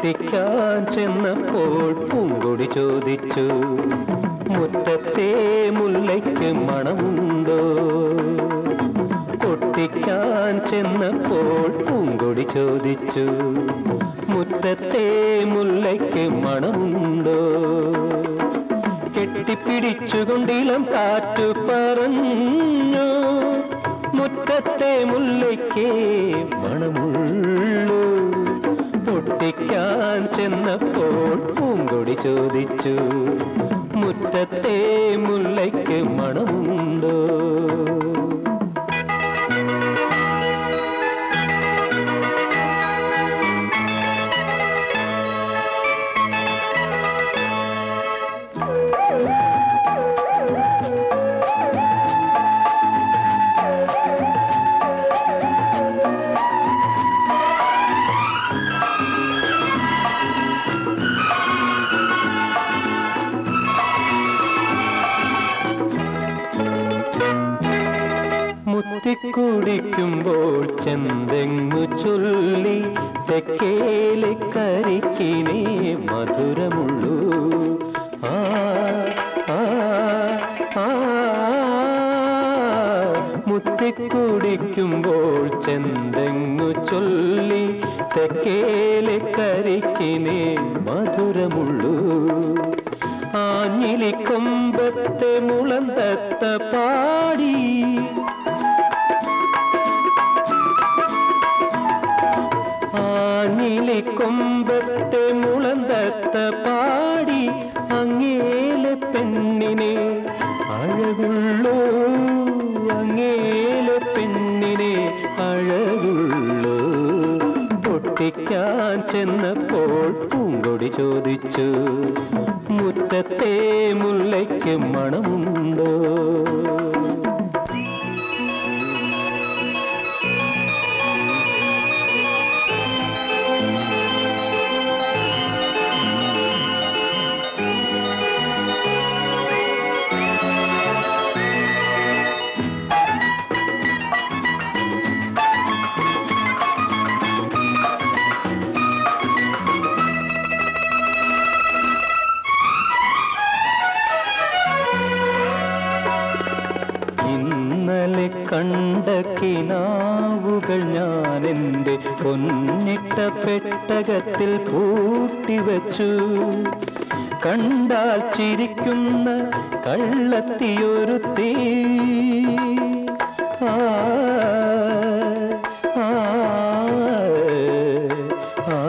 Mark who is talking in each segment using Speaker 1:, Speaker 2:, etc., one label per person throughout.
Speaker 1: പൊട്ടിക്കാൻ ചെന്നപ്പോൾ പൂങ്കൊടി ചോദിച്ചു മുറ്റത്തെ മുല്ലയ്ക്ക് മണമുണ്ടോ പൊട്ടിക്കാൻ ചെന്നപ്പോൾ പൂങ്കൊടി ചോദിച്ചു മുറ്റത്തെ മുല്ലയ്ക്ക് മണമുണ്ടോ കെട്ടിപ്പിടിച്ചുകൊണ്ടിളം കാറ്റു പറഞ്ഞു മുറ്റത്തെ മുല്ലയ്ക്ക് മണമുള്ളൂ പൊട്ടിക്കാൻ ചെന്നപ്പോൾ പൂങ്കൊടി ചോദിച്ചു മുറ്റത്തെ മുല്ലയ്ക്ക് മണമുണ്ടോ മുത്തിക്കുടിക്കുമ്പോൾ ചെന്തെങ്ങു ചൊല്ലി തെക്കേലെ കരിക്കിനെ മധുരമുള്ളൂ ആ ആ ആ മുത്തിക്കുടിക്കുമ്പോൾ ചെന്തെങ്ങു ചൊല്ലി തെക്കേലെ കരിക്കിനെ മധുരമുള്ളൂ ആഞ്ഞിലിക്കൊമ്പത്തെ മുളന്തത്ത പാടി ആഞ്ഞിലിക്കൊമ്പത്തെ മുളന്തത്ത പാടി അങ്ങേലെ പെണ്ണിനെ അഴകുള്ളൂ അങ്ങേലെ പെണ്ണിനെ അഴകുള്ളൂ പൊട്ടിക്കാൻ ചെന്നപ്പോൾ പൂങ്കൊടി ചോദിച്ചു മുറ്റത്തെ മുല്ലയ്ക്ക് മണമുണ്ടോ ഇന്നലെ കണ്ട കിനാവുകൾ ഞാൻ എൻ്റെ പൊന്നിട്ട പെട്ടകത്തിൽ പൂട്ടിവച്ചു കണ്ടാൽ ചിരിക്കുന്ന കള്ളത്തിയൊരു തീ ആ, ആ, ആ,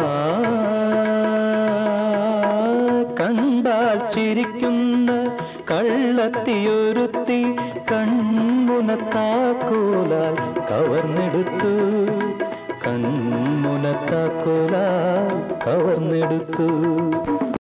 Speaker 1: കണ്ടാൽ ചിരിക്കുന്ന കള്ളത്തിയൊരുത്തി കൺമുനത്താക്കോലാൽ കവർന്നെടുത്തു കൺമുനത്താക്കോലാൽ കവർന്നെടുത്തു